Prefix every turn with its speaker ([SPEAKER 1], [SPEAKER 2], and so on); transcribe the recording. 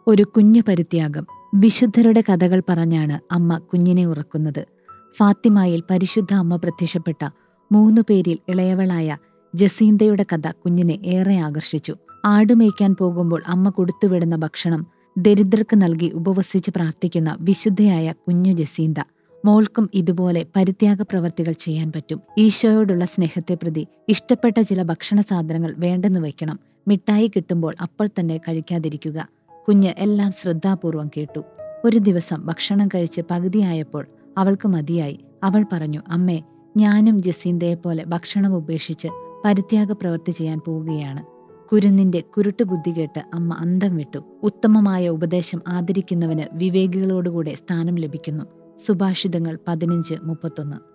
[SPEAKER 1] ഒരു കുഞ്ഞു പരിത്യാഗം വിശുദ്ധരുടെ കഥകൾ പറഞ്ഞാണ് അമ്മ കുഞ്ഞിനെ ഉറക്കുന്നത് ഫാത്തിമായിൽ പരിശുദ്ധ അമ്മ പ്രത്യക്ഷപ്പെട്ട മൂന്നു പേരിൽ ഇളയവളായ ജസീന്തയുടെ കഥ കുഞ്ഞിനെ ഏറെ ആകർഷിച്ചു ആടുമേയ്ക്കാൻ പോകുമ്പോൾ അമ്മ കൊടുത്തുവിടുന്ന ഭക്ഷണം ദരിദ്രർക്ക് നൽകി ഉപവസിച്ച് പ്രാർത്ഥിക്കുന്ന വിശുദ്ധയായ കുഞ്ഞു ജസീന്ത മോൾക്കും ഇതുപോലെ പരിത്യാഗ പ്രവർത്തികൾ ചെയ്യാൻ പറ്റും ഈശോയോടുള്ള സ്നേഹത്തെ പ്രതി ഇഷ്ടപ്പെട്ട ചില ഭക്ഷണ സാധനങ്ങൾ വേണ്ടെന്ന് വയ്ക്കണം മിഠായി കിട്ടുമ്പോൾ അപ്പോൾ തന്നെ കഴിക്കാതിരിക്കുക കുഞ്ഞ് എല്ലാം ശ്രദ്ധാപൂർവം കേട്ടു ഒരു ദിവസം ഭക്ഷണം കഴിച്ച് പകുതിയായപ്പോൾ അവൾക്ക് മതിയായി അവൾ പറഞ്ഞു അമ്മേ ഞാനും ജസീന്തയെ പോലെ ഭക്ഷണം ഉപേക്ഷിച്ച് പരിത്യാഗ പ്രവൃത്തി ചെയ്യാൻ പോവുകയാണ് കുരുന്നിന്റെ കുരുട്ടു ബുദ്ധി കേട്ട് അമ്മ അന്തം വിട്ടു ഉത്തമമായ ഉപദേശം ആദരിക്കുന്നവന് വിവേകികളോടുകൂടെ സ്ഥാനം ലഭിക്കുന്നു സുഭാഷിതങ്ങൾ പതിനഞ്ച് മുപ്പത്തൊന്ന്